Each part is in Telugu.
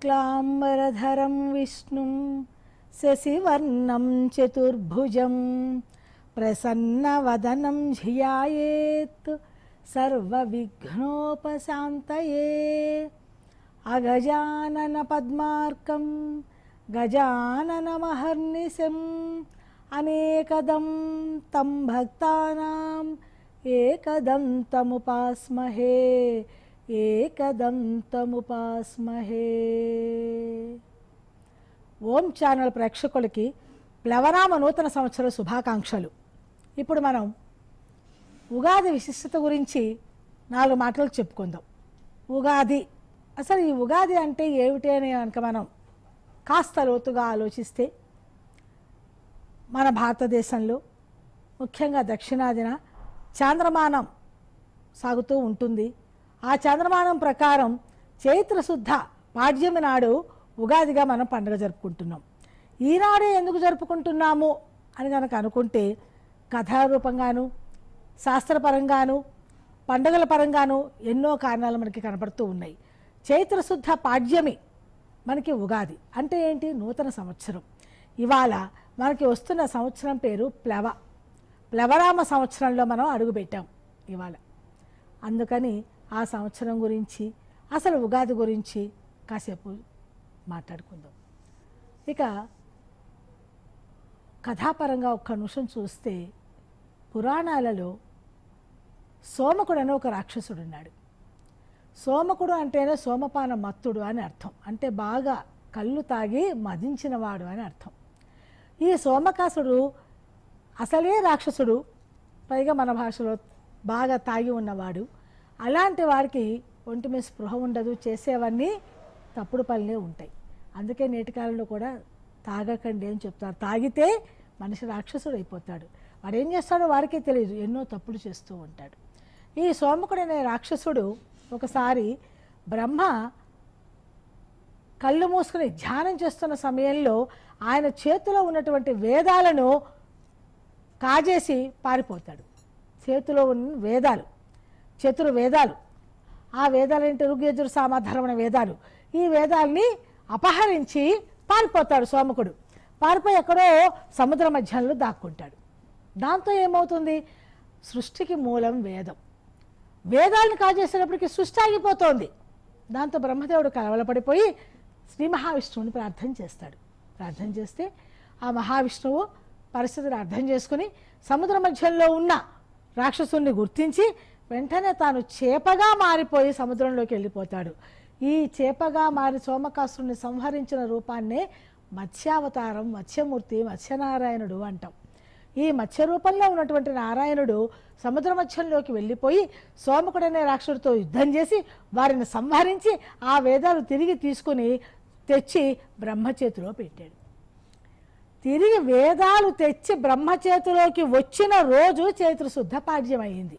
శుక్లాంబరధరం విష్ణుం శశివర్ణం చతుర్భుజం ప్రసన్నవదనం ధ్యాయేత్ సర్వవిఘ్నోపశాంతయే అగజానన పద్మార్కం గజాననమహర్నిశం అనేకదం తం భక్తానాం ఏకదం తముపాస్మహే ఏకదం తముపాస్మహే ఓం ఛానల్ ప్రేక్షకులకి ప్లవనామ నూతన సంవత్సర శుభాకాంక్షలు ఇప్పుడు మనం ఉగాది విశిష్టత గురించి నాలుగు మాటలు చెప్పుకుందాం ఉగాది అసలు ఈ ఉగాది అంటే ఏమిటి అని కనుక మనం కాస్త లోతుగా ఆలోచిస్తే మన భారతదేశంలో ముఖ్యంగా దక్షిణాదిన చాంద్రమానం సాగుతూ ఉంటుంది ఆ చంద్రమానం ప్రకారం చైత్ర శుద్ధ పాడ్యమి నాడు ఉగాదిగా మనం పండుగ జరుపుకుంటున్నాం ఈనాడే ఎందుకు జరుపుకుంటున్నాము అని కనుక అనుకుంటే కథారూపంగాను శాస్త్రపరంగాను పండుగల పరంగాను ఎన్నో కారణాలు మనకి కనపడుతూ ఉన్నాయి చైత్ర శుద్ధ పాడ్యమి మనకి ఉగాది అంటే ఏంటి నూతన సంవత్సరం ఇవాళ మనకి వస్తున్న సంవత్సరం పేరు ప్లవ ప్లవరామ సంవత్సరంలో మనం అడుగుపెట్టాం ఇవాళ అందుకని ఆ సంవత్సరం గురించి అసలు ఉగాది గురించి కాసేపు మాట్లాడుకుందాం ఇక కథాపరంగా ఒక్క నిమిషం చూస్తే పురాణాలలో సోమకుడు అనే ఒక రాక్షసుడు ఉన్నాడు సోమకుడు అంటేనే సోమపాన మత్తుడు అని అర్థం అంటే బాగా కళ్ళు తాగి మదించినవాడు అని అర్థం ఈ సోమకాసుడు అసలే రాక్షసుడు పైగా మన భాషలో బాగా తాగి ఉన్నవాడు అలాంటి వారికి ఒంటి మీద స్పృహ ఉండదు చేసేవన్నీ తప్పుడు పనులే ఉంటాయి అందుకే నేటి కాలంలో కూడా తాగకండి అని చెప్తారు తాగితే మనిషి రాక్షసుడు అయిపోతాడు వాడు ఏం చేస్తాడో వారికే తెలియదు ఎన్నో తప్పులు చేస్తూ ఉంటాడు ఈ సోమకుడు అనే రాక్షసుడు ఒకసారి బ్రహ్మ కళ్ళు మూసుకుని ధ్యానం చేస్తున్న సమయంలో ఆయన చేతిలో ఉన్నటువంటి వేదాలను కాజేసి పారిపోతాడు చేతిలో ఉన్న వేదాలు చతురు వేదాలు ఆ వేదాలు ఏంటి ఋగ్యజురు సామాధర్మణ వేదాలు ఈ వేదాల్ని అపహరించి పారిపోతాడు సోమకుడు పారిపోయి ఎక్కడో సముద్ర మధ్యంలో దాక్కుంటాడు దాంతో ఏమవుతుంది సృష్టికి మూలం వేదం వేదాలను కాజేసేటప్పటికి సృష్టి ఆగిపోతోంది దాంతో బ్రహ్మదేవుడు కలవలపడిపోయి శ్రీ మహావిష్ణువుని ప్రార్థన చేస్తాడు ప్రార్థన చేస్తే ఆ మహావిష్ణువు పరిస్థితిని అర్థం చేసుకుని సముద్ర మధ్యంలో ఉన్న రాక్షసుని గుర్తించి వెంటనే తాను చేపగా మారిపోయి సముద్రంలోకి వెళ్ళిపోతాడు ఈ చేపగా మారి సోమకాసురుని సంహరించిన రూపాన్నే మత్స్యావతారం మత్స్యమూర్తి మత్స్యనారాయణుడు అంటాం ఈ మత్స్య రూపంలో ఉన్నటువంటి నారాయణుడు సముద్ర మధ్యంలోకి వెళ్ళిపోయి సోమకుడనే రాక్షసుడితో యుద్ధం చేసి వారిని సంహరించి ఆ వేదాలు తిరిగి తీసుకుని తెచ్చి బ్రహ్మచేతిలో పెట్టాడు తిరిగి వేదాలు తెచ్చి బ్రహ్మచేతిలోకి వచ్చిన రోజు చైత్రశుద్ధ పాడ్యమైంది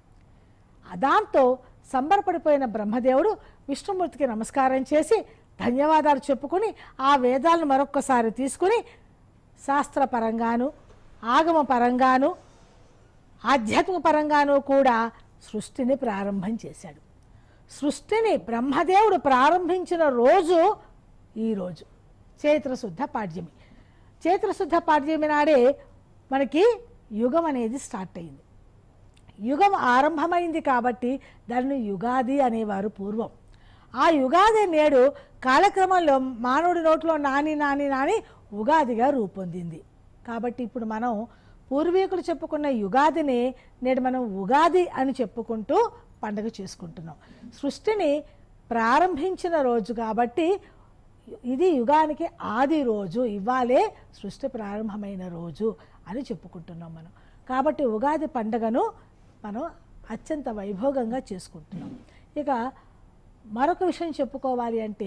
దాంతో సంబరపడిపోయిన బ్రహ్మదేవుడు విష్ణుమూర్తికి నమస్కారం చేసి ధన్యవాదాలు చెప్పుకుని ఆ వేదాలను మరొక్కసారి తీసుకుని శాస్త్రపరంగాను ఆగమ పరంగాను ఆధ్యాత్మిక పరంగాను కూడా సృష్టిని ప్రారంభం చేశాడు సృష్టిని బ్రహ్మదేవుడు ప్రారంభించిన రోజు ఈరోజు చైత్రశుద్ధ పాడ్యమి చైత్రశుద్ధ పాడ్యమి నాడే మనకి యుగం అనేది స్టార్ట్ అయింది యుగం ఆరంభమైంది కాబట్టి దాన్ని యుగాది అనేవారు పూర్వం ఆ యుగాది నేడు కాలక్రమంలో మానవుడి నోట్లో నాని నాని నాని ఉగాదిగా రూపొందింది కాబట్టి ఇప్పుడు మనం పూర్వీకులు చెప్పుకున్న యుగాదిని నేడు మనం ఉగాది అని చెప్పుకుంటూ పండుగ చేసుకుంటున్నాం సృష్టిని ప్రారంభించిన రోజు కాబట్టి ఇది యుగానికి ఆది రోజు ఇవాళే సృష్టి ప్రారంభమైన రోజు అని చెప్పుకుంటున్నాం మనం కాబట్టి ఉగాది పండుగను మనం అత్యంత వైభోగంగా చేసుకుంటున్నాం ఇక మరొక విషయం చెప్పుకోవాలి అంటే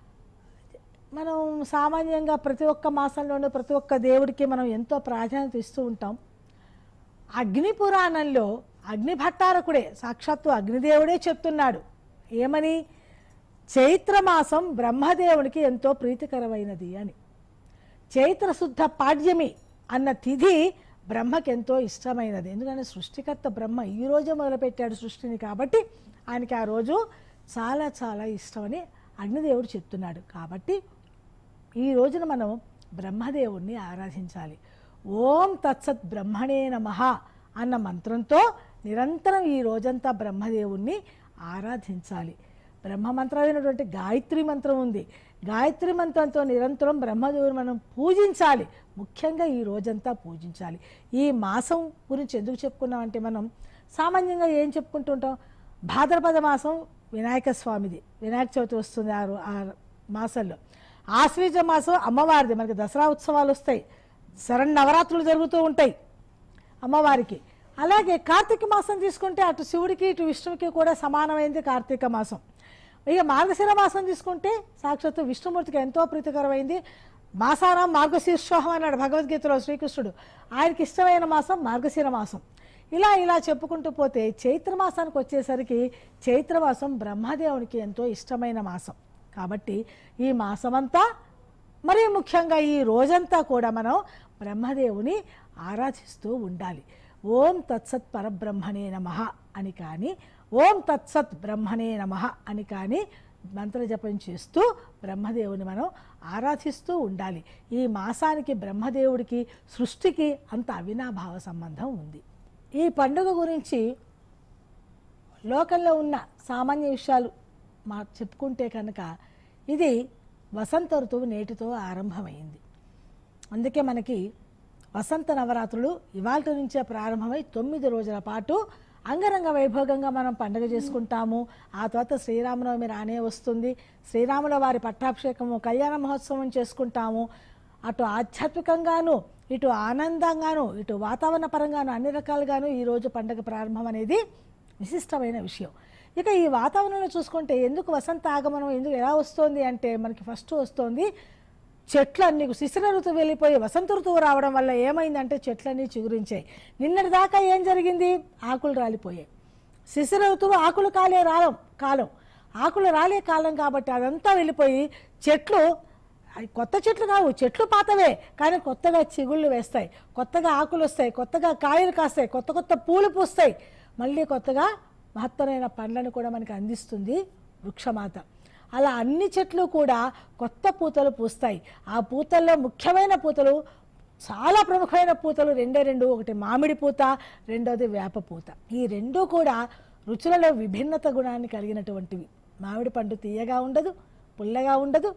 మనం సామాన్యంగా ప్రతి ఒక్క మాసంలోనూ ప్రతి ఒక్క దేవుడికి మనం ఎంతో ప్రాధాన్యత ఇస్తూ ఉంటాం అగ్ని పురాణంలో అగ్ని భట్టారకుడే సాక్షాత్తు అగ్నిదేవుడే చెప్తున్నాడు ఏమని చైత్రమాసం బ్రహ్మదేవునికి ఎంతో ప్రీతికరమైనది అని చైత్రశుద్ధ పాడ్యమి అన్న తిథి బ్రహ్మకి ఎంతో ఇష్టమైనది ఎందుకంటే సృష్టికర్త బ్రహ్మ ఈ రోజే మొదలుపెట్టాడు సృష్టిని కాబట్టి ఆయనకి ఆ రోజు చాలా చాలా ఇష్టమని అగ్నిదేవుడు చెప్తున్నాడు కాబట్టి ఈ రోజున మనం బ్రహ్మదేవుణ్ణి ఆరాధించాలి ఓం తత్సత్ బ్రహ్మణే నమః అన్న మంత్రంతో నిరంతరం ఈ రోజంతా బ్రహ్మదేవుణ్ణి ఆరాధించాలి బ్రహ్మ మంత్రమైనటువంటి గాయత్రి మంత్రం ఉంది గాయత్రి మంత్రంతో నిరంతరం బ్రహ్మదేవుని మనం పూజించాలి ముఖ్యంగా ఈ రోజంతా పూజించాలి ఈ మాసం గురించి ఎందుకు చెప్పుకున్నామంటే మనం సామాన్యంగా ఏం చెప్పుకుంటుంటాం భాద్రపద మాసం వినాయక స్వామిది వినాయక చవితి వస్తుంది ఆ రో- ఆ మాసంలో ఆశ్వీజ మాసం అమ్మవారిది మనకి దసరా ఉత్సవాలు వస్తాయి శరణ్ నవరాత్రులు జరుగుతూ ఉంటాయి అమ్మవారికి అలాగే కార్తీక మాసం తీసుకుంటే అటు శివుడికి ఇటు విష్ణువుకి కూడా సమానమైంది కార్తీక మాసం ఇక మార్గశిర మాసం తీసుకుంటే సాక్షాత్తు విష్ణుమూర్తికి ఎంతో ప్రీతికరమైంది మాసానం మార్గశీర్షోహం అన్నాడు భగవద్గీతలో శ్రీకృష్ణుడు ఆయనకి ఇష్టమైన మాసం మార్గశిర మాసం ఇలా ఇలా చెప్పుకుంటూ పోతే చైత్ర మాసానికి వచ్చేసరికి చైత్రమాసం బ్రహ్మదేవునికి ఎంతో ఇష్టమైన మాసం కాబట్టి ఈ మాసమంతా మరీ ముఖ్యంగా ఈ రోజంతా కూడా మనం బ్రహ్మదేవుని ఆరాధిస్తూ ఉండాలి ఓం తత్సత్ పరబ్రహ్మణే నమ అని కానీ ఓం తత్సత్ బ్రహ్మణే నమ అని కానీ మంత్రజపం చేస్తూ బ్రహ్మదేవుని మనం ఆరాధిస్తూ ఉండాలి ఈ మాసానికి బ్రహ్మదేవుడికి సృష్టికి అంత అవినాభావ సంబంధం ఉంది ఈ పండుగ గురించి లోకంలో ఉన్న సామాన్య విషయాలు మా చెప్పుకుంటే కనుక ఇది వసంత ఋతువు నేటితో ఆరంభమైంది అందుకే మనకి వసంత నవరాత్రులు ఇవాళ నుంచే ప్రారంభమై తొమ్మిది రోజుల పాటు అంగరంగ వైభోగంగా మనం పండుగ చేసుకుంటాము ఆ తర్వాత శ్రీరామనవమి రానే వస్తుంది శ్రీరాముల వారి పట్టాభిషేకము కళ్యాణ మహోత్సవం చేసుకుంటాము అటు ఆధ్యాత్మికంగాను ఇటు ఆనందంగాను ఇటు వాతావరణ పరంగాను అన్ని రకాలుగాను ఈరోజు పండుగ ప్రారంభం అనేది విశిష్టమైన విషయం ఇక ఈ వాతావరణంలో చూసుకుంటే ఎందుకు వసంత ఆగమనం ఎందుకు ఎలా వస్తుంది అంటే మనకి ఫస్ట్ వస్తుంది చెట్లన్నీ శిశిర ఋతువు వెళ్ళిపోయి వసంత ఋతువు రావడం వల్ల ఏమైందంటే చెట్లన్నీ చిగురించాయి నిన్నటి దాకా ఏం జరిగింది ఆకులు రాలిపోయాయి శిశిర ఋతువు ఆకులు కాలే రాలం కాలం ఆకులు రాలే కాలం కాబట్టి అదంతా వెళ్ళిపోయి చెట్లు అవి కొత్త చెట్లు కావు చెట్లు పాతవే కానీ కొత్తగా చిగుళ్ళు వేస్తాయి కొత్తగా ఆకులు వస్తాయి కొత్తగా కాయలు కాస్తాయి కొత్త కొత్త పూలు పూస్తాయి మళ్ళీ కొత్తగా మహత్తరమైన పండ్లను కూడా మనకి అందిస్తుంది వృక్షమాత అలా అన్ని చెట్లు కూడా కొత్త పూతలు పూస్తాయి ఆ పూతల్లో ముఖ్యమైన పూతలు చాలా ప్రముఖమైన పూతలు రెండే రెండు ఒకటి మామిడి పూత రెండోది వేప పూత ఈ రెండు కూడా రుచులలో విభిన్నత గుణాన్ని కలిగినటువంటివి మామిడి పండు తీయగా ఉండదు పుల్లగా ఉండదు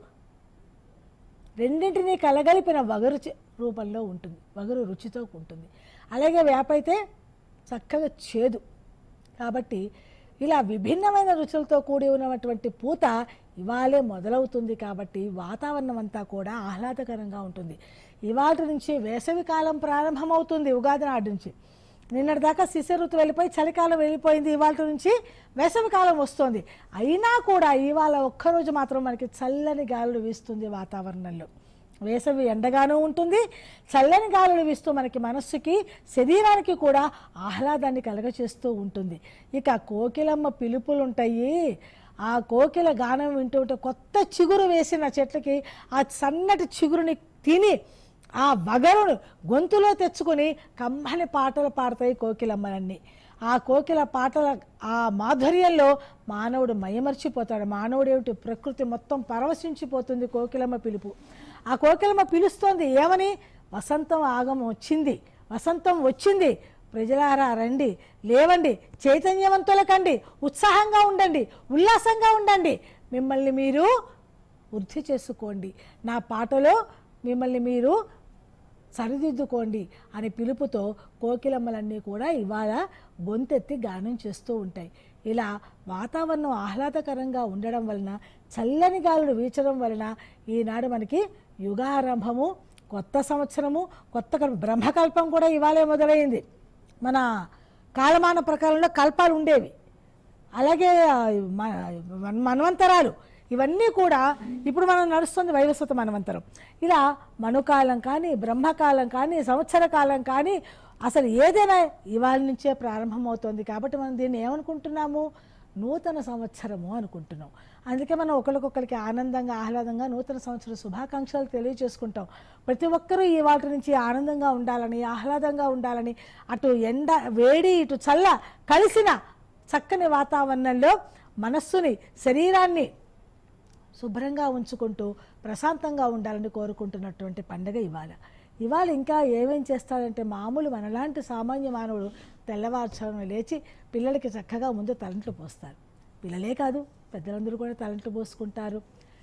రెండింటినీ కలగలిపిన వగరు చె- రూపంలో ఉంటుంది వగరు రుచితో ఉంటుంది అలాగే వేప అయితే చక్కగా చేదు కాబట్టి ఇలా విభిన్నమైన రుచులతో కూడి ఉన్నటువంటి పూత ఇవాళే మొదలవుతుంది కాబట్టి వాతావరణం అంతా కూడా ఆహ్లాదకరంగా ఉంటుంది ఇవాళ నుంచి వేసవి కాలం ప్రారంభమవుతుంది ఉగాది నాటి నుంచి నిన్నటి దాకా శిశిర ఋతువు వెళ్ళిపోయి చలికాలం వెళ్ళిపోయింది ఇవాళ నుంచి వేసవి కాలం వస్తుంది అయినా కూడా ఇవాళ ఒక్కరోజు మాత్రం మనకి చల్లని గాలులు వీస్తుంది వాతావరణంలో వేసవి ఎండగానూ ఉంటుంది చల్లని గాలులు వీస్తూ మనకి మనస్సుకి శరీరానికి కూడా ఆహ్లాదాన్ని కలగచేస్తూ ఉంటుంది ఇక కోకిలమ్మ పిలుపులు ఉంటాయి ఆ కోకిల గానం వింటూ ఉంటే కొత్త చిగురు వేసిన చెట్లకి ఆ సన్నటి చిగురుని తిని ఆ వగరును గొంతులో తెచ్చుకొని కమ్మని పాటలు పాడతాయి కోకిలమ్మలన్నీ ఆ కోకిల పాటల ఆ మాధుర్యంలో మానవుడు మయమర్చిపోతాడు మానవుడు ఏమిటి ప్రకృతి మొత్తం పరవశించిపోతుంది కోకిలమ్మ పిలుపు ఆ కోకిలమ్మ పిలుస్తోంది ఏమని వసంతం ఆగం వచ్చింది వసంతం వచ్చింది ప్రజలారా రండి లేవండి చైతన్యవంతుల కండి ఉత్సాహంగా ఉండండి ఉల్లాసంగా ఉండండి మిమ్మల్ని మీరు వృద్ధి చేసుకోండి నా పాటలో మిమ్మల్ని మీరు సరిదిద్దుకోండి అనే పిలుపుతో కోకిలమ్మలన్నీ కూడా ఇవాళ గొంతెత్తి గానం చేస్తూ ఉంటాయి ఇలా వాతావరణం ఆహ్లాదకరంగా ఉండడం వలన చల్లని గాలులు వీచడం వలన ఈనాడు మనకి యుగారంభము కొత్త సంవత్సరము కొత్త కల్ప- బ్రహ్మకల్పం కూడా ఇవాళే మొదలైంది మన కాలమాన ప్రకారంలో కల్పాలు ఉండేవి అలాగే ఆ, మ- మన్- మన్వంతరాలు ఇవన్నీ కూడా ఇప్పుడు మనం నడుస్తుంది వైవస్వత మన్వంతరం ఇలా మనుకాలం కానీ బ్రహ్మకాలం కానీ సంవత్సర కాలం కానీ అసలు ఏదైనా ఇవాళ నుంచే ప్రారంభమవుతోంది కాబట్టి మనం దీన్ని ఏమనుకుంటున్నాము నూతన సంవత్సరము అనుకుంటున్నాం అందుకే మనం ఒకరికొకరికి ఆనందంగా ఆహ్లాదంగా నూతన సంవత్సర శుభాకాంక్షలు తెలియజేసుకుంటాం ప్రతి ఒక్కరూ ఈ వాటి నుంచి ఆనందంగా ఉండాలని ఆహ్లాదంగా ఉండాలని అటు ఎండ వేడి ఇటు చల్ల కలిసిన చక్కని వాతావరణంలో మనస్సుని శరీరాన్ని శుభ్రంగా ఉంచుకుంటూ ప్రశాంతంగా ఉండాలని కోరుకుంటున్నటువంటి పండగ ఇవాళ ఇవాళ ఇంకా ఏమేం చేస్తాడంటే మామూలు మనలాంటి సామాన్య మానవుడు తెల్లవారుజామున లేచి పిల్లలకి చక్కగా ముందు తలంట్లు పోస్తారు పిల్లలే కాదు పెద్దలందరూ కూడా తలంట్లు పోసుకుంటారు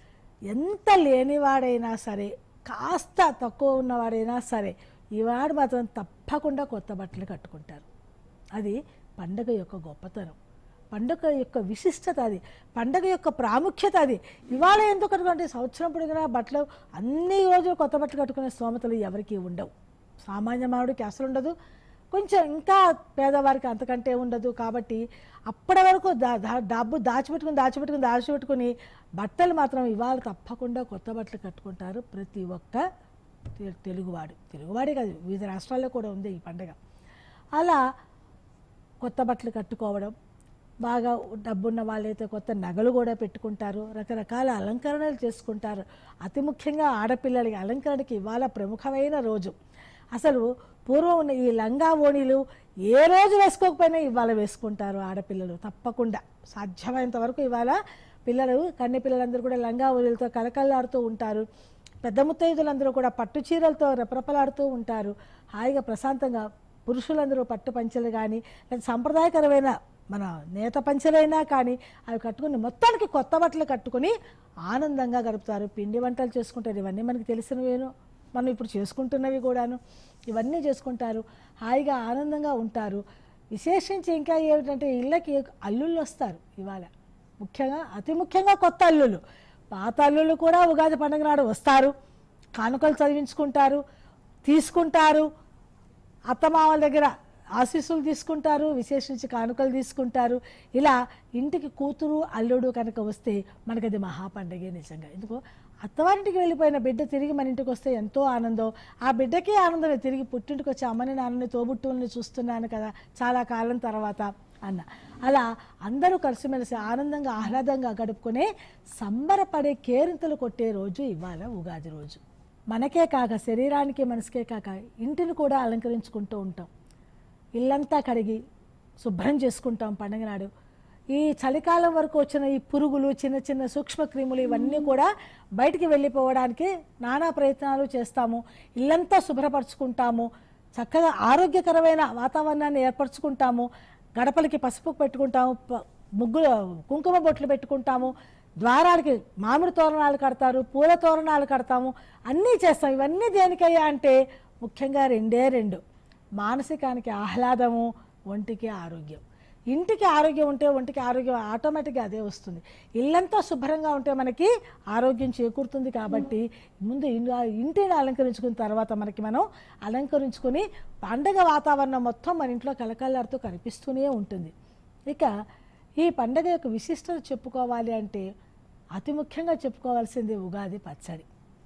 ఎంత లేనివాడైనా సరే కాస్త తక్కువ ఉన్నవాడైనా సరే ఈవాడు మాత్రం తప్పకుండా కొత్త బట్టలు కట్టుకుంటారు అది పండగ యొక్క గొప్పతనం పండగ యొక్క విశిష్టత అది పండగ యొక్క ప్రాముఖ్యత అది ఇవాళ ఎందుకు కట్టుకుంటే సంవత్సరం పొడిగిన బట్టలు అన్ని రోజులు కొత్త బట్టలు కట్టుకునే స్తోమతలు ఎవరికీ ఉండవు సామాన్య మానవుడికి అసలు ఉండదు కొంచెం ఇంకా పేదవారికి అంతకంటే ఉండదు కాబట్టి అప్పటి వరకు దా దా- డబ్బు దాచిపెట్టుకుని దాచిపెట్టుకుని దాచిపెట్టుకుని బట్టలు మాత్రం ఇవాళ తప్పకుండా కొత్త బట్టలు కట్టుకుంటారు ప్రతి ఒక్క తె- తెలుగువాడు తెలుగువాడే కాదు వివిధ రాష్ట్రాల్లో కూడా ఉంది ఈ పండగ అలా కొత్త బట్టలు కట్టుకోవడం బాగా డబ్బున్న వాళ్ళైతే కొత్త నగలు కూడా పెట్టుకుంటారు రకరకాల అలంకరణలు చేసుకుంటారు అతి ముఖ్యంగా ఆడపిల్లలకి అలంకరణకి ఇవాళ ప్రముఖమైన రోజు అసలు పూర్వం ఉన్న ఈ లంగా ఓణీలు ఏ రోజు వేసుకోకపోయినా ఇవాళ వేసుకుంటారు ఆడపిల్లలు తప్పకుండా సాధ్యమైనంత వరకు ఇవాళ పిల్లలు కన్నె పిల్లలందరూ కూడా లంగా ఓణీలతో కలకల్లాడుతూ ఉంటారు పెద్ద ముత్తైదులందరూ కూడా పట్టు చీరలతో రెపరెపలాడుతూ ఉంటారు హాయిగా ప్రశాంతంగా పురుషులందరూ పట్టు పంచలు కానీ లేదా సాంప్రదాయకరమైన మన నేత పంచలైనా కానీ అవి కట్టుకుని మొత్తానికి కొత్త బట్టలు కట్టుకుని ఆనందంగా గడుపుతారు పిండి వంటలు చేసుకుంటారు ఇవన్నీ మనకి తెలిసినవేను మనం ఇప్పుడు చేసుకుంటున్నవి కూడాను ఇవన్నీ చేసుకుంటారు హాయిగా ఆనందంగా ఉంటారు విశేషించి ఇంకా ఏమిటంటే ఇళ్ళకి అల్లుళ్ళు వస్తారు ఇవాళ ముఖ్యంగా అతి ముఖ్యంగా కొత్త అల్లుళ్ళు పాత అల్లుళ్ళు కూడా ఉగాది పండుగ నాడు వస్తారు కానుకలు చదివించుకుంటారు తీసుకుంటారు అత్తమామల దగ్గర ఆశీస్సులు తీసుకుంటారు విశేషించి కానుకలు తీసుకుంటారు ఇలా ఇంటికి కూతురు అల్లుడు కనుక వస్తే మనకి అది మహాపండగే నిజంగా ఎందుకు అత్తవారింటికి వెళ్ళిపోయిన బిడ్డ తిరిగి మన ఇంటికి వస్తే ఎంతో ఆనందం ఆ బిడ్డకే ఆనందమే తిరిగి పుట్టింటికి వచ్చి అమ్మని నాన్నని తోబుట్టువుల్ని చూస్తున్నాను కదా చాలా కాలం తర్వాత అన్న అలా అందరూ కలిసిమెలిసి ఆనందంగా ఆహ్లాదంగా గడుపుకునే సంబరపడే కేరింతలు కొట్టే రోజు ఇవాళ ఉగాది రోజు మనకే కాక శరీరానికి మనసుకే కాక ఇంటిని కూడా అలంకరించుకుంటూ ఉంటాం ఇల్లంతా కడిగి శుభ్రం చేసుకుంటాం పండగ నాడు ఈ చలికాలం వరకు వచ్చిన ఈ పురుగులు చిన్న చిన్న సూక్ష్మ క్రిములు ఇవన్నీ కూడా బయటికి వెళ్ళిపోవడానికి నానా ప్రయత్నాలు చేస్తాము ఇల్లంతా శుభ్రపరచుకుంటాము చక్కగా ఆరోగ్యకరమైన వాతావరణాన్ని ఏర్పరచుకుంటాము గడపలకి పసుపు పెట్టుకుంటాము ప- ముగ్గులు కుంకుమ బొట్లు పెట్టుకుంటాము ద్వారాలకి మామిడి తోరణాలు కడతారు పూల తోరణాలు కడతాము అన్నీ చేస్తాం ఇవన్నీ దేనికయ్యా అంటే ముఖ్యంగా రెండే రెండు మానసికానికి ఆహ్లాదము ఒంటికి ఆరోగ్యం ఇంటికి ఆరోగ్యం ఉంటే ఒంటికి ఆరోగ్యం ఆటోమేటిక్గా అదే వస్తుంది ఇల్లంతా శుభ్రంగా ఉంటే మనకి ఆరోగ్యం చేకూరుతుంది కాబట్టి ముందు ఇన్- ఇంటిని అలంకరించుకున్న తర్వాత మనకి మనం అలంకరించుకొని పండగ వాతావరణం మొత్తం మన ఇంట్లో కలకల్లాడుతూ కనిపిస్తూనే ఉంటుంది ఇక ఈ పండగ యొక్క విశిష్టత చెప్పుకోవాలి అంటే అతి ముఖ్యంగా చెప్పుకోవాల్సింది ఉగాది పచ్చడి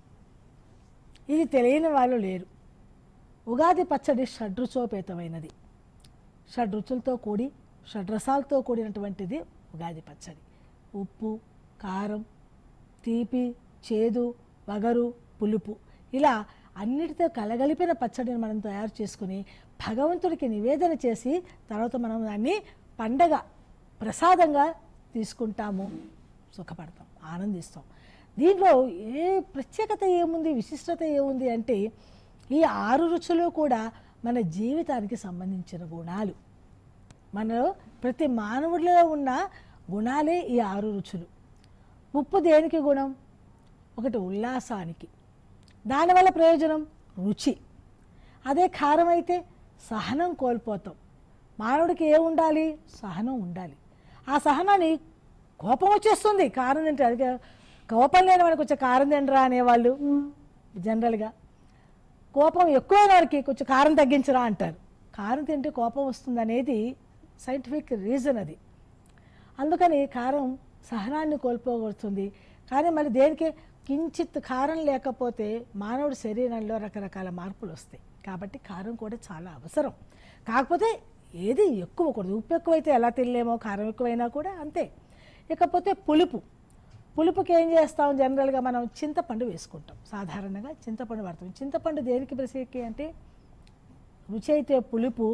ఇది తెలియని వాళ్ళు లేరు ఉగాది పచ్చడి షడ్రుచోపేతమైనది షడ్రుచులతో కూడి షడ్రసాలతో కూడినటువంటిది ఉగాది పచ్చడి ఉప్పు కారం తీపి చేదు వగరు పులుపు ఇలా అన్నిటితో కలగలిపిన పచ్చడిని మనం తయారు చేసుకుని భగవంతుడికి నివేదన చేసి తర్వాత మనం దాన్ని పండగ ప్రసాదంగా తీసుకుంటాము సుఖపడతాం ఆనందిస్తాం దీంట్లో ఏ ప్రత్యేకత ఏముంది విశిష్టత ఏముంది అంటే ఈ ఆరు రుచులు కూడా మన జీవితానికి సంబంధించిన గుణాలు మనలో ప్రతి మానవుడిలో ఉన్న గుణాలే ఈ ఆరు రుచులు ఉప్పు దేనికి గుణం ఒకటి ఉల్లాసానికి దానివల్ల ప్రయోజనం రుచి అదే కారం అయితే సహనం కోల్పోతాం మానవుడికి ఏ ఉండాలి సహనం ఉండాలి ఆ సహనాన్ని కోపం వచ్చేస్తుంది కారం తింటే అది కోపం లేని వాడికి వచ్చే కారం తినరా అనేవాళ్ళు జనరల్గా కోపం ఎక్కువైన వారికి కొంచెం కారం తగ్గించరా అంటారు కారం తింటే కోపం వస్తుంది అనేది సైంటిఫిక్ రీజన్ అది అందుకని కారం సహనాన్ని కోల్పోగొడుతుంది కానీ మరి దేనికి కించిత్ కారం లేకపోతే మానవుడి శరీరంలో రకరకాల మార్పులు వస్తాయి కాబట్టి కారం కూడా చాలా అవసరం కాకపోతే ఏది ఎక్కువ కూడదు ఉప్పు ఎక్కువైతే ఎలా తినలేమో కారం ఎక్కువైనా కూడా అంతే ఇకపోతే పులుపు పులుపుకి ఏం చేస్తాం జనరల్గా మనం చింతపండు వేసుకుంటాం సాధారణంగా చింతపండు వాడతాం చింతపండు దేనికి ప్రసిద్ధి అంటే రుచి అయితే పులుపు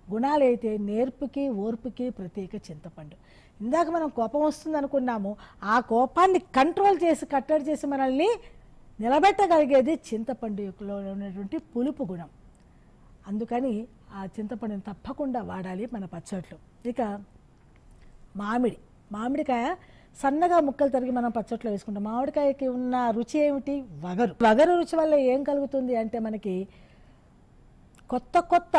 గుణాలైతే నేర్పుకి ఓర్పుకి ప్రత్యేక చింతపండు ఇందాక మనం కోపం వస్తుంది అనుకున్నాము ఆ కోపాన్ని కంట్రోల్ చేసి కట్టడి చేసి మనల్ని నిలబెట్టగలిగేది చింతపండు యొక్కలో ఉన్నటువంటి పులుపు గుణం అందుకని ఆ చింతపండుని తప్పకుండా వాడాలి మన పచ్చట్లు ఇక మామిడి మామిడికాయ సన్నగా ముక్కలు తరిగి మనం పచ్చట్లో వేసుకుంటాం మామిడికాయకి ఉన్న రుచి ఏమిటి వగరు వగరు రుచి వల్ల ఏం కలుగుతుంది అంటే మనకి కొత్త కొత్త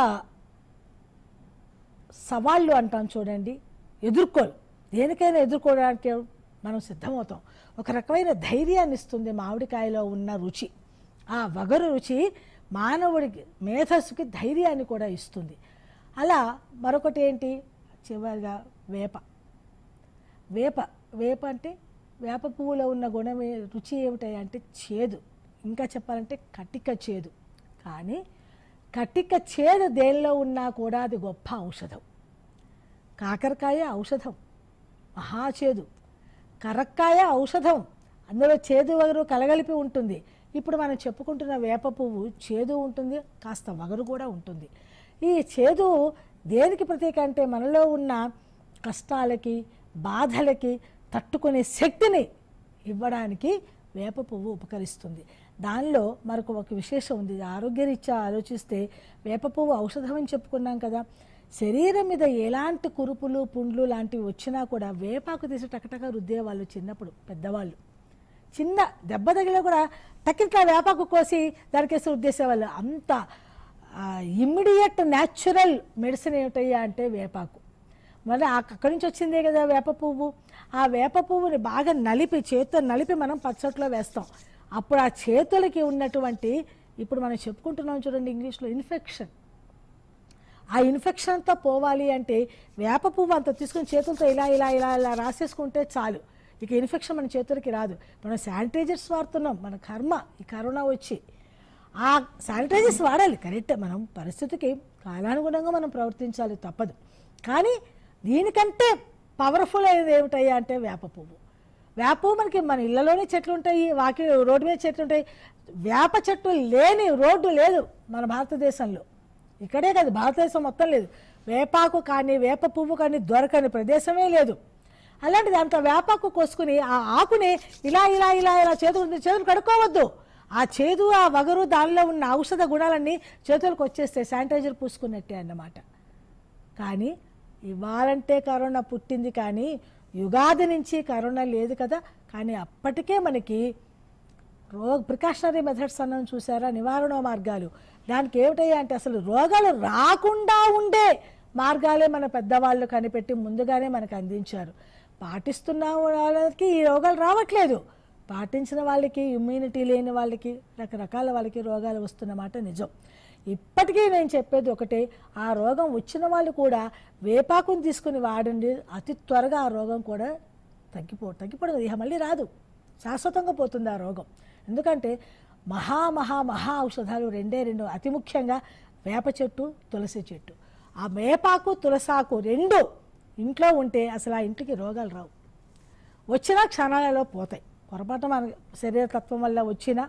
సవాళ్ళు అంటాం చూడండి ఎదుర్కోలు దేనికైనా ఎదుర్కోవడానికి మనం సిద్ధమవుతాం ఒక రకమైన ధైర్యాన్ని ఇస్తుంది మామిడికాయలో ఉన్న రుచి ఆ వగరు రుచి మానవుడికి మేధస్సుకి ధైర్యాన్ని కూడా ఇస్తుంది అలా మరొకటి ఏంటి చివరిగా వేప వేప వేప అంటే వేప పువ్వులో ఉన్న గుణం ఏ- రుచి ఏమిటాయి అంటే చేదు ఇంకా చెప్పాలంటే కటిక చేదు కానీ కటిక చేదు దేనిలో ఉన్నా కూడా అది గొప్ప ఔషధం కాకరకాయ ఔషధం మహాచేదు కరక్కాయ ఔషధం అందులో చేదు వగరు కలగలిపి ఉంటుంది ఇప్పుడు మనం చెప్పుకుంటున్న వేప పువ్వు చేదు ఉంటుంది కాస్త వగరు కూడా ఉంటుంది ఈ చేదు దేనికి ప్రతీక అంటే మనలో ఉన్న కష్టాలకి బాధలకి తట్టుకునే శక్తిని ఇవ్వడానికి వేప పువ్వు ఉపకరిస్తుంది దానిలో మరొక ఒక విశేషం ఉంది ఆరోగ్యరీత్యా ఆలోచిస్తే వేప పువ్వు ఔషధం అని చెప్పుకున్నాం కదా శరీరం మీద ఎలాంటి కురుపులు పుండ్లు లాంటివి వచ్చినా కూడా వేపాకు తీసి టకటక రుద్దేవాళ్ళు చిన్నప్పుడు పెద్దవాళ్ళు చిన్న దెబ్బ తగిలినా కూడా టక్కిట్లా వేపాకు కోసి దానికేసి రుద్దేసేవాళ్ళు అంత ఇమ్మీడియట్ న్యాచురల్ మెడిసిన్ ఏమిటయ్యా అంటే వేపాకు మరి ఆ- అక్కడి నుంచి వచ్చిందే కదా వేప పువ్వు ఆ వేప పువ్వుని బాగా నలిపి చేతితో నలిపి మనం పచ్చట్లో వేస్తాం అప్పుడు ఆ చేతులకి ఉన్నటువంటి ఇప్పుడు మనం చెప్పుకుంటున్నాం చూడండి ఇంగ్లీష్లో ఇన్ఫెక్షన్ ఆ ఇన్ఫెక్షన్తో పోవాలి అంటే వేప పువ్వు అంత తీసుకుని చేతులతో ఇలా ఇలా ఇలా ఇలా రాసేసుకుంటే చాలు ఇక ఇన్ఫెక్షన్ మన చేతులకి రాదు మనం శానిటైజర్స్ వాడుతున్నాం మన కర్మ ఈ కరోనా వచ్చి ఆ శానిటైజర్స్ వాడాలి కరెక్ట్ మనం పరిస్థితికి కాలానుగుణంగా మనం ప్రవర్తించాలి తప్పదు కానీ దీనికంటే పవర్ఫుల్ అనేది ఏమిటయ్యా అంటే వేప పువ్వు వేప పువ్వు మనకి మన ఇళ్ళలోనే చెట్లు ఉంటాయి వాకి రోడ్డు మీద చెట్లు ఉంటాయి వేప చెట్టు లేని రోడ్డు లేదు మన భారతదేశంలో ఇక్కడే కాదు భారతదేశం మొత్తం లేదు వేపాకు కానీ వేప పువ్వు కానీ దొరకని ప్రదేశమే లేదు అలాంటిది అంత వేపాకు కోసుకుని ఆ ఆకుని ఇలా ఇలా ఇలా ఇలా చేతులు చేతులు కడుక్కోవద్దు ఆ చేదు ఆ వగరు దానిలో ఉన్న ఔషధ గుణాలన్నీ చేతులకు వచ్చేస్తే శానిటైజర్ పూసుకున్నట్టే అన్నమాట కానీ ఇవాళంటే కరోనా పుట్టింది కానీ యుగాది నుంచి కరోనా లేదు కదా కానీ అప్పటికే మనకి రోగ ప్రికాషనరీ మెథడ్స్ అన్నది చూసారా నివారణ మార్గాలు దానికి ఏమిటయ్యా అంటే అసలు రోగాలు రాకుండా ఉండే మార్గాలే మన పెద్దవాళ్ళు కనిపెట్టి ముందుగానే మనకు అందించారు పాటిస్తున్న వాళ్ళకి ఈ రోగాలు రావట్లేదు పాటించిన వాళ్ళకి ఇమ్యూనిటీ లేని వాళ్ళకి రకరకాల వాళ్ళకి రోగాలు వస్తున్నమాట నిజం ఇప్పటికీ నేను చెప్పేది ఒకటే ఆ రోగం వచ్చిన వాళ్ళు కూడా వేపాకుని తీసుకుని వాడండి అతి త్వరగా ఆ రోగం కూడా తగ్గిపో తగ్గిపోవడం ఇక మళ్ళీ రాదు శాశ్వతంగా పోతుంది ఆ రోగం ఎందుకంటే మహా మహా మహా ఔషధాలు రెండే రెండు అతి ముఖ్యంగా వేప చెట్టు తులసి చెట్టు ఆ వేపాకు తులసాకు రెండు ఇంట్లో ఉంటే అసలు ఆ ఇంటికి రోగాలు రావు వచ్చినా క్షణాలలో పోతాయి పొరపాటు మన శరీరతత్వం వల్ల వచ్చినా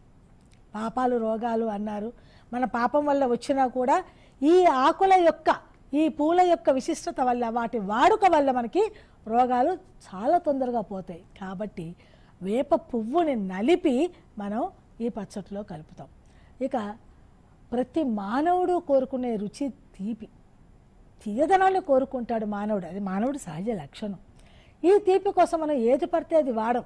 పాపాలు రోగాలు అన్నారు మన పాపం వల్ల వచ్చినా కూడా ఈ ఆకుల యొక్క ఈ పూల యొక్క విశిష్టత వల్ల వాటి వాడుక వల్ల మనకి రోగాలు చాలా తొందరగా పోతాయి కాబట్టి వేప పువ్వుని నలిపి మనం ఈ పచ్చట్లో కలుపుతాం ఇక ప్రతి మానవుడు కోరుకునే రుచి తీపి తీయదనాన్ని కోరుకుంటాడు మానవుడు అది మానవుడి సహజ లక్షణం ఈ తీపి కోసం మనం ఏది పడితే అది వాడం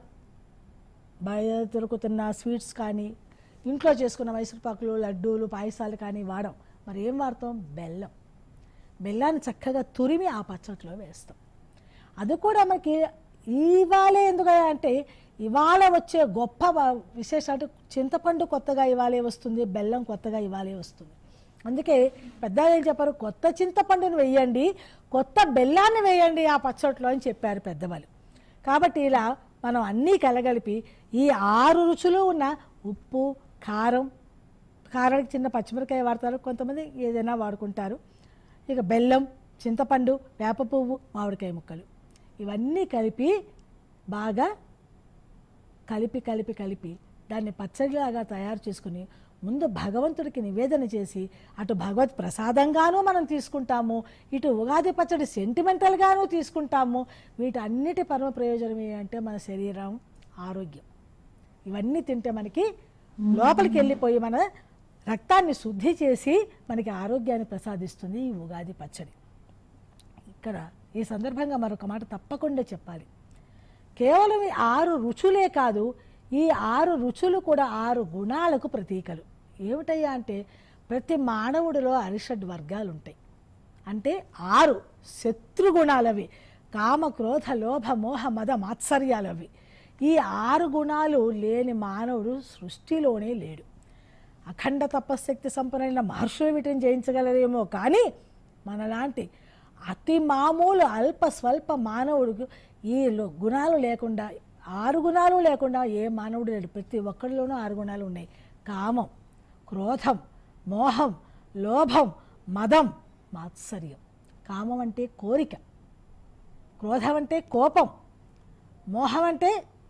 బయట దొరుకుతున్న స్వీట్స్ కానీ ఇంట్లో చేసుకున్న మైసూర్పాకులు లడ్డూలు పాయసాలు కానీ వాడం మరి ఏం వాడతాం బెల్లం బెల్లాన్ని చక్కగా తురిమి ఆ పచ్చట్లో వేస్తాం అది కూడా మనకి ఇవాళే ఎందుకు అంటే ఇవాళ వచ్చే గొప్ప వ- విశేషాలు చింతపండు కొత్తగా ఇవాళే వస్తుంది బెల్లం కొత్తగా ఇవాళే వస్తుంది అందుకే పెద్దలు ఏం చెప్పారు కొత్త చింతపండుని వేయండి కొత్త బెల్లాన్ని వేయండి ఆ పచ్చట్లో అని చెప్పారు పెద్దవాళ్ళు కాబట్టి ఇలా మనం అన్నీ కలగలిపి ఈ ఆరు రుచులు ఉన్న ఉప్పు కారం కారానికి చిన్న పచ్చిమిరకాయ వాడతారు కొంతమంది ఏదైనా వాడుకుంటారు ఇక బెల్లం చింతపండు వేప పువ్వు మామిడికాయ ముక్కలు ఇవన్నీ కలిపి బాగా కలిపి కలిపి కలిపి దాన్ని పచ్చడిలాగా తయారు చేసుకుని ముందు భగవంతుడికి నివేదన చేసి అటు భగవత్ ప్రసాదంగానూ మనం తీసుకుంటాము ఇటు ఉగాది పచ్చడి సెంటిమెంటల్గానూ తీసుకుంటాము వీటన్నిటి పరమ ప్రయోజనం ఏంటంటే మన శరీరం ఆరోగ్యం ఇవన్నీ తింటే మనకి లోపలికి వెళ్ళిపోయి మన రక్తాన్ని శుద్ధి చేసి మనకి ఆరోగ్యాన్ని ప్రసాదిస్తుంది ఈ ఉగాది పచ్చడి ఇక్కడ ఈ సందర్భంగా మరొక మాట తప్పకుండా చెప్పాలి కేవలం ఈ ఆరు రుచులే కాదు ఈ ఆరు రుచులు కూడా ఆరు గుణాలకు ప్రతీకలు ఏమిటయ్యా అంటే ప్రతి మానవుడిలో అరిషడ్ వర్గాలు ఉంటాయి అంటే ఆరు శత్రుగుణాలవి కామ క్రోధ లోభ మోహ మద మాత్సర్యాలవి ఈ ఆరు గుణాలు లేని మానవుడు సృష్టిలోనే లేడు అఖండ తపశక్తి సంపన్నైన మహర్షులు వీటిని జయించగలరేమో కానీ మనలాంటి అతి మామూలు అల్ప స్వల్ప మానవుడికి ఈ లో- గుణాలు లేకుండా ఆరు గుణాలు లేకుండా ఏ మానవుడు లేడు ప్రతి ఒక్కరిలోనూ ఆరు గుణాలు ఉన్నాయి కామం క్రోధం మోహం లోభం మదం మాత్సర్యం కామం అంటే కోరిక క్రోధం అంటే కోపం మోహం అంటే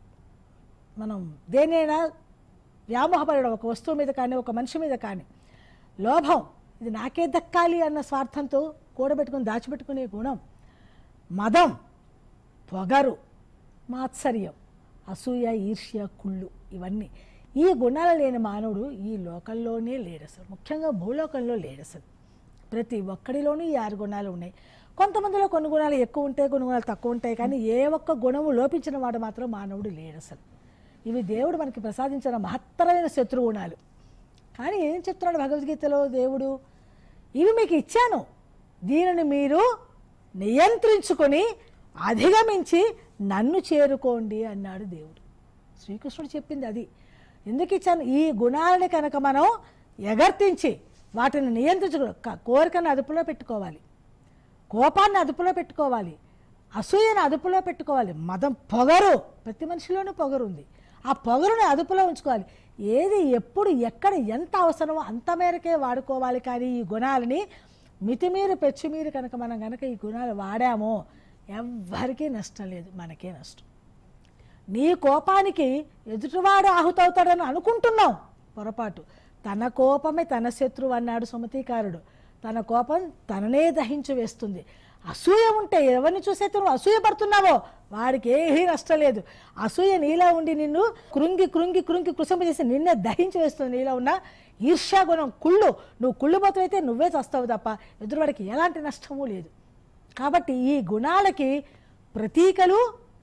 మనం దేనైనా వ్యామోహపడడం ఒక వస్తువు మీద కానీ ఒక మనిషి మీద కానీ లోభం ఇది నాకే దక్కాలి అన్న స్వార్థంతో కూడబెట్టుకుని దాచిపెట్టుకునే గుణం మదం పొగరు మాత్సర్యం అసూయ ఈర్ష్య కుళ్ళు ఇవన్నీ ఈ గుణాలు లేని మానవుడు ఈ లోకంలోనే లేడు అసలు ముఖ్యంగా భూలోకంలో లేడు అసలు ప్రతి ఒక్కడిలోనూ ఈ ఆరు గుణాలు ఉన్నాయి కొంతమందిలో కొన్ని గుణాలు ఎక్కువ ఉంటాయి కొన్ని గుణాలు తక్కువ ఉంటాయి కానీ ఏ ఒక్క గుణము లోపించిన వాడు మాత్రం మానవుడు లేడు అసలు ఇవి దేవుడు మనకి ప్రసాదించిన మహత్తరమైన శత్రుగుణాలు కానీ ఏం చెప్తున్నాడు భగవద్గీతలో దేవుడు ఇవి మీకు ఇచ్చాను దీనిని మీరు నియంత్రించుకొని అధిగమించి నన్ను చేరుకోండి అన్నాడు దేవుడు శ్రీకృష్ణుడు చెప్పింది అది ఎందుకు ఇచ్చాను ఈ గుణాలని కనుక మనం ఎగర్తించి వాటిని నియంత్రించు క- కోరికను అదుపులో పెట్టుకోవాలి కోపాన్ని అదుపులో పెట్టుకోవాలి అసూయను అదుపులో పెట్టుకోవాలి మదం పొగరు ప్రతి మనిషిలోనూ పొగరు ఉంది ఆ పొగరుని అదుపులో ఉంచుకోవాలి ఏది ఎప్పుడు ఎక్కడ ఎంత అవసరమో అంత మేరకే వాడుకోవాలి కానీ ఈ గుణాలని మితిమీరి పెచ్చిమీరి కనుక మనం కనుక ఈ గుణాలు వాడామో ఎవ్వరికీ నష్టం లేదు మనకే నష్టం నీ కోపానికి ఎదుటివాడు ఆహుతవుతాడని అనుకుంటున్నాం పొరపాటు తన కోపమే తన శత్రువు అన్నాడు సుమతీకారుడు తన కోపం తననే దహించి వేస్తుంది అసూయ ఉంటే ఎవరిని చూసైతే నువ్వు అసూయ పడుతున్నావో వాడికి ఏమీ నష్టం లేదు అసూయ నీలో ఉండి నిన్ను కృంగి కృంగి కృంగి కృషింపజేసి నిన్నే దహించి వేస్తుంది నీలో ఉన్న ఈర్ష్యాగుణం కుళ్ళు నువ్వు కుళ్ళుబోతువైతే నువ్వే చస్తావు తప్ప ఎదురువాడికి ఎలాంటి నష్టమూ లేదు కాబట్టి ఈ గుణాలకి ప్రతీకలు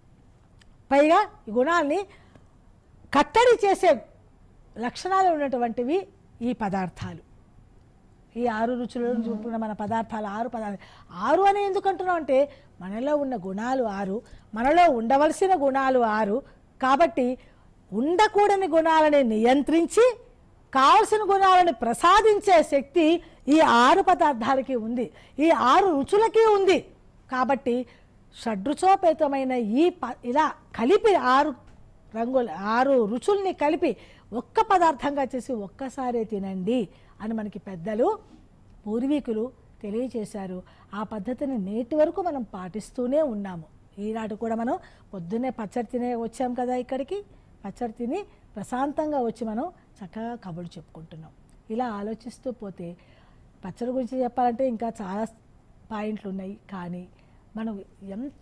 పైగా ఈ గుణాల్ని కట్టడి చేసే లక్షణాలు ఉన్నటువంటివి ఈ పదార్థాలు ఈ ఆరు రుచులను చూపుకున్న మన పదార్థాలు ఆరు పదార్థాలు ఆరు అని ఎందుకు అంటున్నాం అంటే మనలో ఉన్న గుణాలు ఆరు మనలో ఉండవలసిన గుణాలు ఆరు కాబట్టి ఉండకూడని గుణాలని నియంత్రించి కావలసిన గుణాలను ప్రసాదించే శక్తి ఈ ఆరు పదార్థాలకి ఉంది ఈ ఆరు రుచులకి ఉంది కాబట్టి షడ్రుచోపేతమైన ఈ ప ఇలా కలిపి ఆరు రంగులు ఆరు రుచుల్ని కలిపి ఒక్క పదార్థంగా చేసి ఒక్కసారే తినండి అని మనకి పెద్దలు పూర్వీకులు తెలియచేశారు ఆ పద్ధతిని నేటి వరకు మనం పాటిస్తూనే ఉన్నాము ఈనాడు కూడా మనం పొద్దున్నే పచ్చడి తినే వచ్చాం కదా ఇక్కడికి పచ్చడి తిని ప్రశాంతంగా వచ్చి మనం చక్కగా కబుర్లు చెప్పుకుంటున్నాం ఇలా ఆలోచిస్తూ పోతే పచ్చడి గురించి చెప్పాలంటే ఇంకా చాలా పాయింట్లు ఉన్నాయి కానీ మనం ఎంత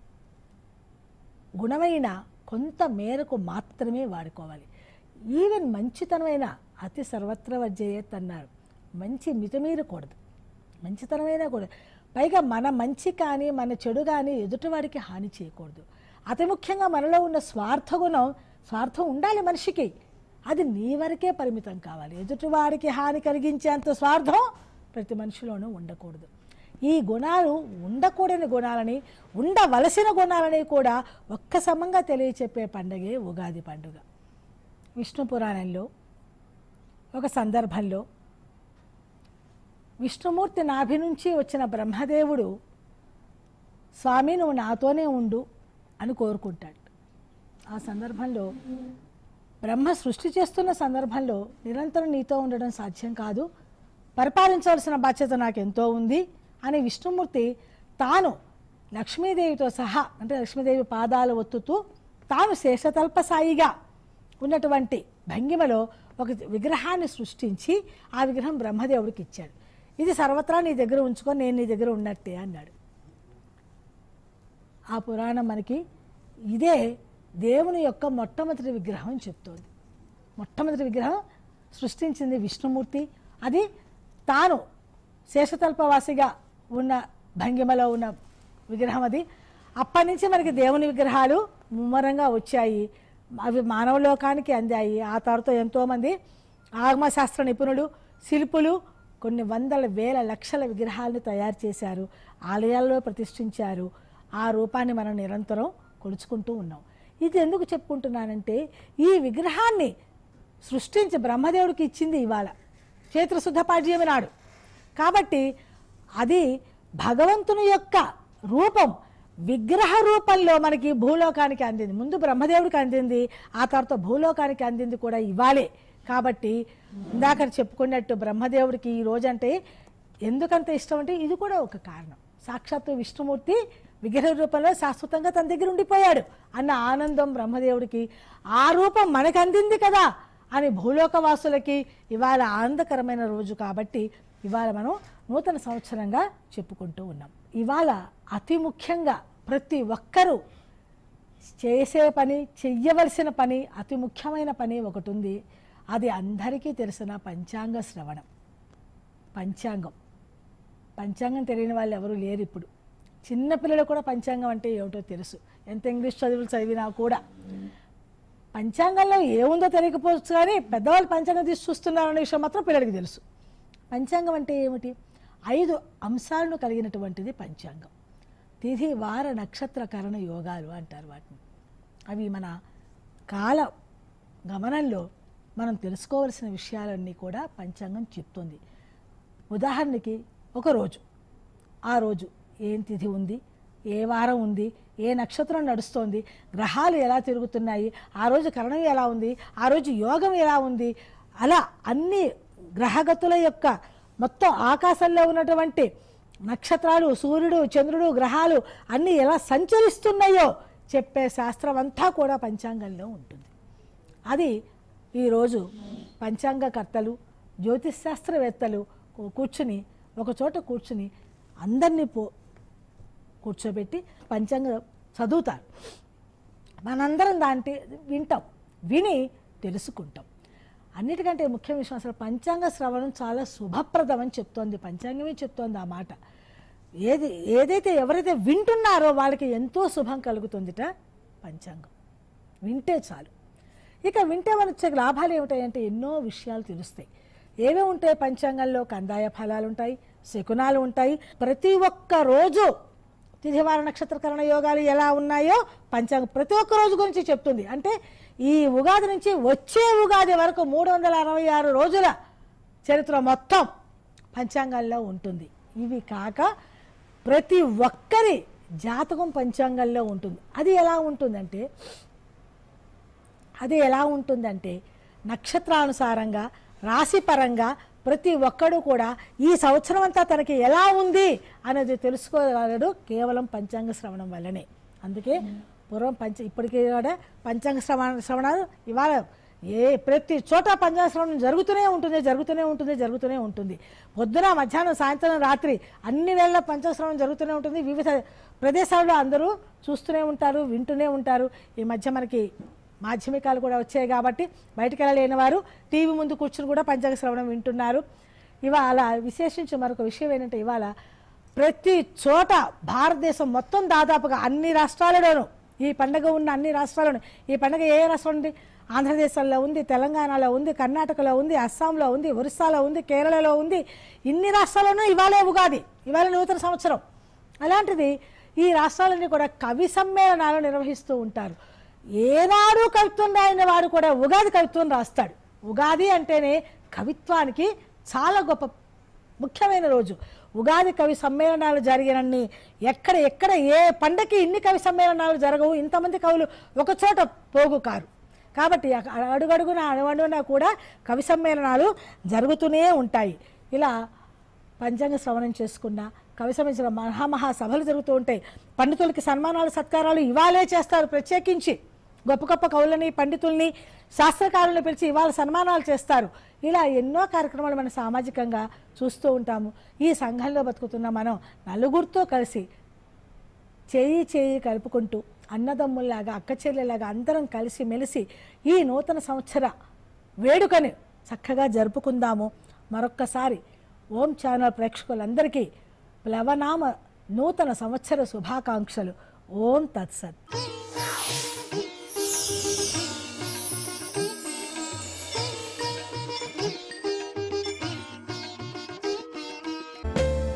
గుణమైన కొంత మేరకు మాత్రమే వాడుకోవాలి ఈవెన్ మంచితనమైన అతి సర్వత్ర వర్జయత్ అన్నారు మంచి మితమీరకూడదు మంచితనమైనా కూడా పైగా మన మంచి కానీ మన చెడు కానీ ఎదుటివాడికి హాని చేయకూడదు అతి ముఖ్యంగా మనలో ఉన్న స్వార్థ గుణం స్వార్థం ఉండాలి మనిషికి అది నీ వరకే పరిమితం కావాలి ఎదుటివాడికి హాని కలిగించేంత స్వార్థం ప్రతి మనిషిలోనూ ఉండకూడదు ఈ గుణాలు ఉండకూడని గుణాలని ఉండవలసిన గుణాలని కూడా ఒక్క సమంగా తెలియచెప్పే పండగే ఉగాది పండుగ విష్ణు పురాణంలో ఒక సందర్భంలో విష్ణుమూర్తి నాభి నుంచి వచ్చిన బ్రహ్మదేవుడు స్వామి నువ్వు నాతోనే ఉండు అని కోరుకుంటాడు ఆ సందర్భంలో బ్రహ్మ సృష్టి చేస్తున్న సందర్భంలో నిరంతరం నీతో ఉండడం సాధ్యం కాదు పరిపాలించవలసిన బాధ్యత నాకు ఎంతో ఉంది అని విష్ణుమూర్తి తాను లక్ష్మీదేవితో సహా అంటే లక్ష్మీదేవి పాదాలు ఒత్తుతూ తాను శేషతల్ప సాయిగా ఉన్నటువంటి భంగిమలో ఒక విగ్రహాన్ని సృష్టించి ఆ విగ్రహం బ్రహ్మదేవుడికి ఇచ్చాడు ఇది సర్వత్రా నీ దగ్గర ఉంచుకొని నేను నీ దగ్గర ఉన్నట్టే అన్నాడు ఆ పురాణం మనకి ఇదే దేవుని యొక్క మొట్టమొదటి విగ్రహం అని చెప్తోంది మొట్టమొదటి విగ్రహం సృష్టించింది విష్ణుమూర్తి అది తాను శేషతల్పవాసిగా ఉన్న భంగిమలో ఉన్న విగ్రహం అది అప్పటి నుంచి మనకి దేవుని విగ్రహాలు ముమ్మరంగా వచ్చాయి అవి మానవ లోకానికి అందాయి ఆ తర్వాత ఎంతోమంది ఆగమశాస్త్ర నిపుణులు శిల్పులు కొన్ని వందల వేల లక్షల విగ్రహాలను తయారు చేశారు ఆలయాల్లో ప్రతిష్ఠించారు ఆ రూపాన్ని మనం నిరంతరం కొలుచుకుంటూ ఉన్నాం ఇది ఎందుకు చెప్పుకుంటున్నానంటే ఈ విగ్రహాన్ని సృష్టించి బ్రహ్మదేవుడికి ఇచ్చింది ఇవాళ చైత్రశుద్ధ పాడ్యమి నాడు కాబట్టి అది భగవంతుని యొక్క రూపం విగ్రహ రూపంలో మనకి భూలోకానికి అందింది ముందు బ్రహ్మదేవుడికి అందింది ఆ తర్వాత భూలోకానికి అందింది కూడా ఇవ్వాలే కాబట్టి ఇందాక చెప్పుకున్నట్టు బ్రహ్మదేవుడికి ఈ రోజంటే ఎందుకంత ఇష్టం అంటే ఇది కూడా ఒక కారణం సాక్షాత్తు విష్ణుమూర్తి విగ్రహ రూపంలో శాశ్వతంగా తన దగ్గర ఉండిపోయాడు అన్న ఆనందం బ్రహ్మదేవుడికి ఆ రూపం మనకు అందింది కదా అని భూలోకవాసులకి ఇవాళ ఆనందకరమైన రోజు కాబట్టి ఇవాళ మనం నూతన సంవత్సరంగా చెప్పుకుంటూ ఉన్నాం ఇవాళ అతి ముఖ్యంగా ప్రతి ఒక్కరూ చేసే పని చెయ్యవలసిన పని అతి ముఖ్యమైన పని ఒకటి ఉంది అది అందరికీ తెలిసిన పంచాంగ శ్రవణం పంచాంగం పంచాంగం తెలియని వాళ్ళు ఎవరు లేరు ఇప్పుడు చిన్నపిల్లలు కూడా పంచాంగం అంటే ఏమిటో తెలుసు ఎంత ఇంగ్లీష్ చదువులు చదివినా కూడా పంచాంగంలో ఏముందో తెలియకపోవచ్చు కానీ పెద్దవాళ్ళు పంచాంగం తీసి చూస్తున్నారనే విషయం మాత్రం పిల్లలకి తెలుసు పంచాంగం అంటే ఏమిటి ఐదు అంశాలను కలిగినటువంటిది పంచాంగం తిథి వార నక్షత్ర కరణ యోగాలు అంటారు వాటిని అవి మన కాల గమనంలో మనం తెలుసుకోవలసిన విషయాలన్నీ కూడా పంచాంగం చెప్తుంది ఉదాహరణకి ఒక రోజు ఆ రోజు ఏం తిథి ఉంది ఏ వారం ఉంది ఏ నక్షత్రం నడుస్తోంది గ్రహాలు ఎలా తిరుగుతున్నాయి ఆ రోజు కరణం ఎలా ఉంది ఆ రోజు యోగం ఎలా ఉంది అలా అన్ని గ్రహగతుల యొక్క మొత్తం ఆకాశంలో ఉన్నటువంటి నక్షత్రాలు సూర్యుడు చంద్రుడు గ్రహాలు అన్నీ ఎలా సంచరిస్తున్నాయో చెప్పే శాస్త్రం అంతా కూడా పంచాంగంలో ఉంటుంది అది ఈరోజు పంచాంగకర్తలు జ్యోతిష్ శాస్త్రవేత్తలు కూ- కూర్చుని ఒక చోట కూర్చుని అందరినీ పో కూర్చోబెట్టి పంచాంగం చదువుతారు మనందరం దాంట్లో వింటాం విని తెలుసుకుంటాం అన్నిటికంటే ముఖ్య విషయం అసలు పంచాంగ శ్రవణం చాలా శుభప్రదం అని చెప్తోంది పంచాంగమే చెప్తోంది ఆ మాట ఏది ఏదైతే ఎవరైతే వింటున్నారో వాళ్ళకి ఎంతో శుభం కలుగుతుందిట పంచాంగం వింటే చాలు ఇక వింటే మన వచ్చే లాభాలు ఏమిటాయంటే ఎన్నో విషయాలు తెలుస్తాయి ఏమేమి ఉంటాయి పంచాంగంలో కందాయ ఫలాలు ఉంటాయి శకునాలు ఉంటాయి ప్రతి ఒక్క రోజు తిథివార నక్షత్రకరణ యోగాలు ఎలా ఉన్నాయో పంచాంగం ప్రతి ఒక్క రోజు గురించి చెప్తుంది అంటే ఈ ఉగాది నుంచి వచ్చే ఉగాది వరకు మూడు వందల అరవై ఆరు రోజుల చరిత్ర మొత్తం పంచాంగాల్లో ఉంటుంది ఇవి కాక ప్రతి ఒక్కరి జాతకం పంచాంగంలో ఉంటుంది అది ఎలా ఉంటుందంటే అది ఎలా ఉంటుందంటే నక్షత్రానుసారంగా రాశిపరంగా ప్రతి ఒక్కడు కూడా ఈ సంవత్సరం అంతా తనకి ఎలా ఉంది అనేది తెలుసుకోగలడు కేవలం పంచాంగ శ్రవణం వల్లనే అందుకే పూర్వం పంచ ఇప్పటికీ కూడా పంచాంగ శ్రవణ శ్రవణాలు ఇవాళ ఏ ప్రతి చోట పంచాంగ శ్రవణం జరుగుతూనే ఉంటుంది జరుగుతూనే ఉంటుంది జరుగుతూనే ఉంటుంది పొద్దున మధ్యాహ్నం సాయంత్రం రాత్రి అన్ని వేళ పంచాంగ శ్రవణం జరుగుతూనే ఉంటుంది వివిధ ప్రదేశాల్లో అందరూ చూస్తూనే ఉంటారు వింటూనే ఉంటారు ఈ మధ్య మనకి మాధ్యమికాలు కూడా వచ్చాయి కాబట్టి బయటికి వెళ్ళలేని వారు టీవీ ముందు కూర్చుని కూడా పంచాంగ శ్రవణం వింటున్నారు ఇవాళ విశేషించి మరొక విషయం ఏంటంటే ఇవాళ ప్రతి చోట భారతదేశం మొత్తం దాదాపుగా అన్ని రాష్ట్రాలలోనూ ఈ పండగ ఉన్న అన్ని రాష్ట్రాలను ఈ పండగ ఏ ఏ రాష్ట్రం ఉంది ఆంధ్రదేశంలో ఉంది తెలంగాణలో ఉంది కర్ణాటకలో ఉంది అస్సాంలో ఉంది ఒరిస్సాలో ఉంది కేరళలో ఉంది ఇన్ని రాష్ట్రాల్లోనూ ఇవాళే ఉగాది ఇవాళ నూతన సంవత్సరం అలాంటిది ఈ రాష్ట్రాలన్నీ కూడా కవి సమ్మేళనాలు నిర్వహిస్తూ ఉంటారు ఏనాడు కవిత్వం రాయని వాడు కూడా ఉగాది కవిత్వం రాస్తాడు ఉగాది అంటేనే కవిత్వానికి చాలా గొప్ప ముఖ్యమైన రోజు ఉగాది కవి సమ్మేళనాలు జరిగినన్ని ఎక్కడ ఎక్కడ ఏ పండకి ఇన్ని కవి సమ్మేళనాలు జరగవు ఇంతమంది కవులు ఒక చోట పోగు కారు కాబట్టి అక- అడుగడుగున అణువణువున కూడా కవి సమ్మేళనాలు జరుగుతూనే ఉంటాయి ఇలా పంచాంగ శ్రవణం చేసుకున్న కవి సంబంధించిన మహామహా సభలు జరుగుతూ ఉంటాయి పండితులకి సన్మానాలు సత్కారాలు ఇవాళే చేస్తారు ప్రత్యేకించి గొప్ప గొప్ప కవులని పండితుల్ని శాస్త్రకారులను పిలిచి ఇవాళ సన్మానాలు చేస్తారు ఇలా ఎన్నో కార్యక్రమాలు మనం సామాజికంగా చూస్తూ ఉంటాము ఈ సంఘంలో బతుకుతున్న మనం నలుగురితో కలిసి చేయి చేయి కలుపుకుంటూ అన్నదమ్ముల్లాగా అక్క చెల్లెలాగా అందరం కలిసి మెలిసి ఈ నూతన సంవత్సర వేడుకని చక్కగా జరుపుకుందాము మరొక్కసారి ఓం ఛానల్ ప్రేక్షకులందరికీ ప్లవనామ నూతన సంవత్సర శుభాకాంక్షలు ఓం తత్సత్